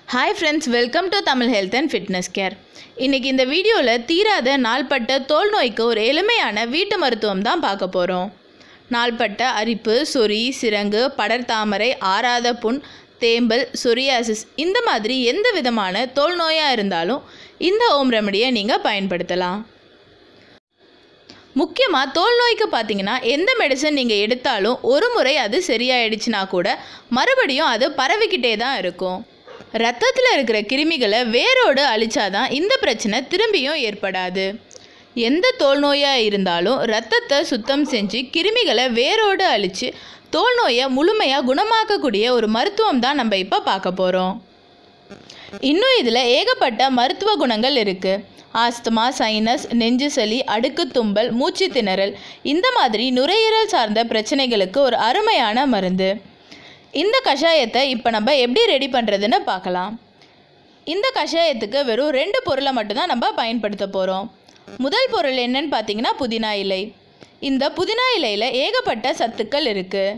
hi friends welcome to Tamil health and fitness care இன்றைக்கி இந்த வீடியோவில் தீராத நாள்பட்ட தோல் நோய்க்கு ஒரு எளிமையான வீட்டு மருத்துவம் தான் பார்க்க போகிறோம் நாள்பட்ட அரிப்பு சொறி சிரங்கு படர்தாமரை ஆறாத புண் தேம்பல் சொரியாசிஸ் இந்த மாதிரி எந்த விதமான தோல் நோயாக இருந்தாலும் இந்த ஹோம் ரெமடியை நீங்கள் பயன்படுத்தலாம் முக்கியமாக தோல் நோய்க்கு பார்த்தீங்கன்னா எந்த மெடிசன் நீங்கள் எடுத்தாலும் ஒரு முறை அது சரியாயிடுச்சுன்னா கூட மறுபடியும் அது பரவிக்கிட்டே தான் இருக்கும் ரத்தத்தில் இருக்கிற கிருமிகளை வேரோடு அழிச்சாதான் இந்த பிரச்சனை திரும்பியும் ஏற்படாது எந்த தோல் நோயாக இருந்தாலும் ரத்தத்தை சுத்தம் செஞ்சு கிருமிகளை வேரோடு அழித்து தோல் நோயை முழுமையாக குணமாக்கக்கூடிய ஒரு மருத்துவம் தான் நம்ம இப்போ பார்க்க போகிறோம் இன்னும் இதில் ஏகப்பட்ட மருத்துவ குணங்கள் இருக்குது ஆஸ்துமா சைனஸ் நெஞ்சு சளி அடுக்கு தும்பல் மூச்சு திணறல் இந்த மாதிரி நுரையீரல் சார்ந்த பிரச்சனைகளுக்கு ஒரு அருமையான மருந்து இந்த கஷாயத்தை இப்போ நம்ம எப்படி ரெடி பண்ணுறதுன்னு பார்க்கலாம் இந்த கஷாயத்துக்கு வெறும் ரெண்டு பொருளை மட்டும்தான் நம்ம பயன்படுத்த போகிறோம் முதல் பொருள் என்னன்னு பார்த்தீங்கன்னா புதினா இலை இந்த புதினா இலையில் ஏகப்பட்ட சத்துக்கள் இருக்குது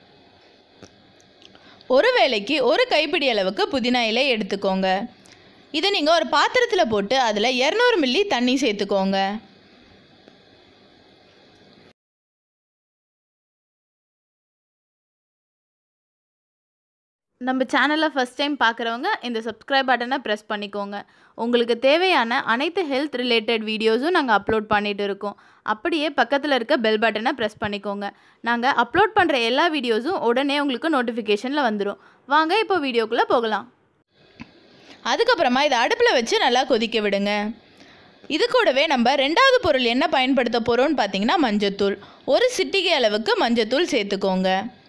ஒரு வேளைக்கு ஒரு கைப்பிடி அளவுக்கு புதினா இலை எடுத்துக்கோங்க இதை நீங்கள் ஒரு பாத்திரத்தில் போட்டு அதில் இரநூறு மில்லி தண்ணி சேர்த்துக்கோங்க நம்ம சேனலை ஃபஸ்ட் டைம் பார்க்குறவங்க இந்த சப்ஸ்கிரைப் பட்டனை ப்ரெஸ் பண்ணிக்கோங்க உங்களுக்கு தேவையான அனைத்து ஹெல்த் ரிலேட்டட் வீடியோஸும் நாங்கள் அப்லோட் பண்ணிட்டு இருக்கோம் அப்படியே பக்கத்தில் இருக்க பெல் பட்டனை ப்ரெஸ் பண்ணிக்கோங்க நாங்கள் அப்லோட் பண்ணுற எல்லா வீடியோஸும் உடனே உங்களுக்கு நோட்டிஃபிகேஷனில் வந்துடும் வாங்க இப்போ வீடியோக்குள்ளே போகலாம் அதுக்கப்புறமா இதை அடுப்பில் வச்சு நல்லா கொதிக்க விடுங்க இது கூடவே நம்ம ரெண்டாவது பொருள் என்ன பயன்படுத்த போகிறோம்னு பார்த்தீங்கன்னா மஞ்சத்தூள் ஒரு சிட்டிகை அளவுக்கு மஞ்சத்தூள் சேர்த்துக்கோங்க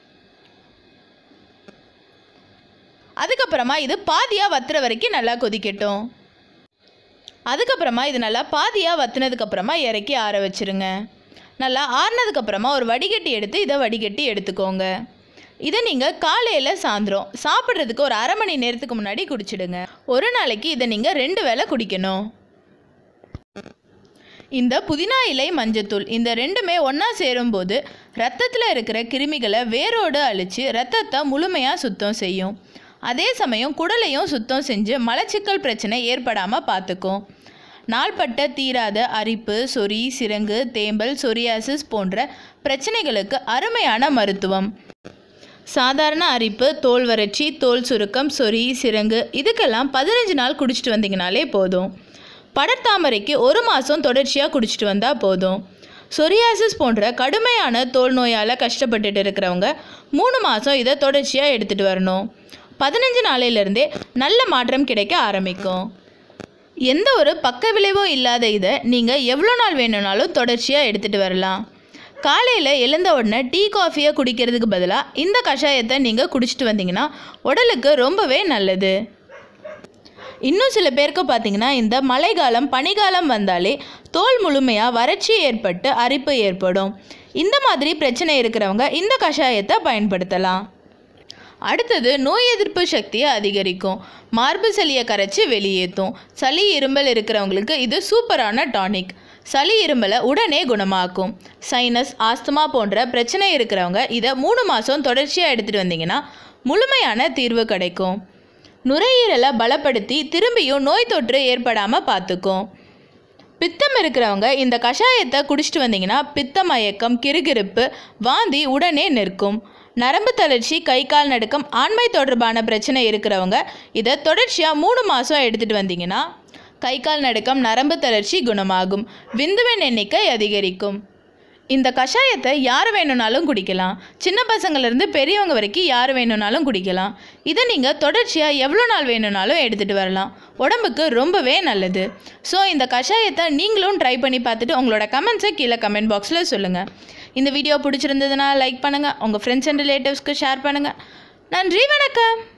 அதுக்கப்புறமா இது பாதியாக வத்துற வரைக்கும் நல்லா கொதிக்கட்டும் அதுக்கப்புறமா இது நல்லா பாதியாக வத்துனதுக்கப்புறமா இறக்கி ஆற வச்சிருங்க நல்லா ஆறுனதுக்கப்புறமா ஒரு வடிகட்டி எடுத்து இதை வடிகட்டி எடுத்துக்கோங்க இதை நீங்கள் காலையில் சாயந்தரம் சாப்பிட்றதுக்கு ஒரு அரை மணி நேரத்துக்கு முன்னாடி குடிச்சிடுங்க ஒரு நாளைக்கு இதை நீங்கள் ரெண்டு வேளை குடிக்கணும் இந்த புதினா இலை மஞ்சத்தூள் இந்த ரெண்டுமே ஒன்றா சேரும்போது ரத்தத்தில் இருக்கிற கிருமிகளை வேரோடு அழித்து ரத்தத்தை முழுமையாக சுத்தம் செய்யும் அதே சமயம் குடலையும் சுத்தம் செஞ்சு மலச்சிக்கல் பிரச்சனை ஏற்படாமல் பார்த்துக்கும் நாள்பட்ட தீராத அரிப்பு சொறி சிரங்கு தேம்பல் சொரியாசிஸ் போன்ற பிரச்சனைகளுக்கு அருமையான மருத்துவம் சாதாரண அரிப்பு தோல் வறட்சி தோல் சுருக்கம் சொறி சிரங்கு இதுக்கெல்லாம் பதினஞ்சு நாள் குடிச்சிட்டு வந்தீங்கனாலே போதும் படர்தாமரைக்கு ஒரு மாதம் தொடர்ச்சியாக குடிச்சிட்டு வந்தால் போதும் சொரியாசிஸ் போன்ற கடுமையான தோல் நோயால் கஷ்டப்பட்டுட்டு இருக்கிறவங்க மூணு மாதம் இதை தொடர்ச்சியாக எடுத்துகிட்டு வரணும் பதினஞ்சு நாளையிலேருந்தே நல்ல மாற்றம் கிடைக்க ஆரம்பிக்கும் எந்த ஒரு பக்க விளைவும் இல்லாத இதை நீங்கள் எவ்வளோ நாள் வேணும்னாலும் தொடர்ச்சியாக எடுத்துகிட்டு வரலாம் காலையில் எழுந்த உடனே டீ காஃபியை குடிக்கிறதுக்கு பதிலாக இந்த கஷாயத்தை நீங்கள் குடிச்சிட்டு வந்தீங்கன்னா உடலுக்கு ரொம்பவே நல்லது இன்னும் சில பேருக்கு பார்த்தீங்கன்னா இந்த மழைக்காலம் பனிக்காலம் வந்தாலே தோல் முழுமையாக வறட்சி ஏற்பட்டு அரிப்பு ஏற்படும் இந்த மாதிரி பிரச்சனை இருக்கிறவங்க இந்த கஷாயத்தை பயன்படுத்தலாம் அடுத்தது நோய் எதிர்ப்பு சக்தியை அதிகரிக்கும் மார்பு சளியை கரைச்சி வெளியேற்றும் சளி இருமல் இருக்கிறவங்களுக்கு இது சூப்பரான டானிக் சளி இருமலை உடனே குணமாக்கும் சைனஸ் ஆஸ்துமா போன்ற பிரச்சனை இருக்கிறவங்க இதை மூணு மாதம் தொடர்ச்சியாக எடுத்துகிட்டு வந்தீங்கன்னா முழுமையான தீர்வு கிடைக்கும் நுரையீரலை பலப்படுத்தி திரும்பியும் நோய் தொற்று ஏற்படாமல் பார்த்துக்கும் பித்தம் இருக்கிறவங்க இந்த கஷாயத்தை குடிச்சிட்டு வந்தீங்கன்னா பித்த மயக்கம் கிறுகிறுப்பு வாந்தி உடனே நிற்கும் நரம்பு தளர்ச்சி கை கால் நடுக்கம் ஆண்மை தொடர்பான பிரச்சனை இருக்கிறவங்க இதை தொடர்ச்சியாக மூணு மாதம் எடுத்துகிட்டு வந்தீங்கன்னா கை கால் நடுக்கம் நரம்பு தளர்ச்சி குணமாகும் விந்துவின் எண்ணிக்கை அதிகரிக்கும் இந்த கஷாயத்தை யார் வேணும்னாலும் குடிக்கலாம் சின்ன பசங்கள்லேருந்து பெரியவங்க வரைக்கும் யார் வேணும்னாலும் குடிக்கலாம் இதை நீங்கள் தொடர்ச்சியாக எவ்வளோ நாள் வேணும்னாலும் எடுத்துகிட்டு வரலாம் உடம்புக்கு ரொம்பவே நல்லது ஸோ இந்த கஷாயத்தை நீங்களும் ட்ரை பண்ணி பார்த்துட்டு உங்களோட கமெண்ட்ஸை கீழே கமெண்ட் பாக்ஸில் சொல்லுங்கள் இந்த வீடியோ பிடிச்சிருந்ததுன்னா லைக் பண்ணுங்கள் உங்கள் ஃப்ரெண்ட்ஸ் அண்ட் ரிலேட்டிவ்ஸ்க்கு ஷேர் பண்ணுங்கள் நன்றி வணக்கம்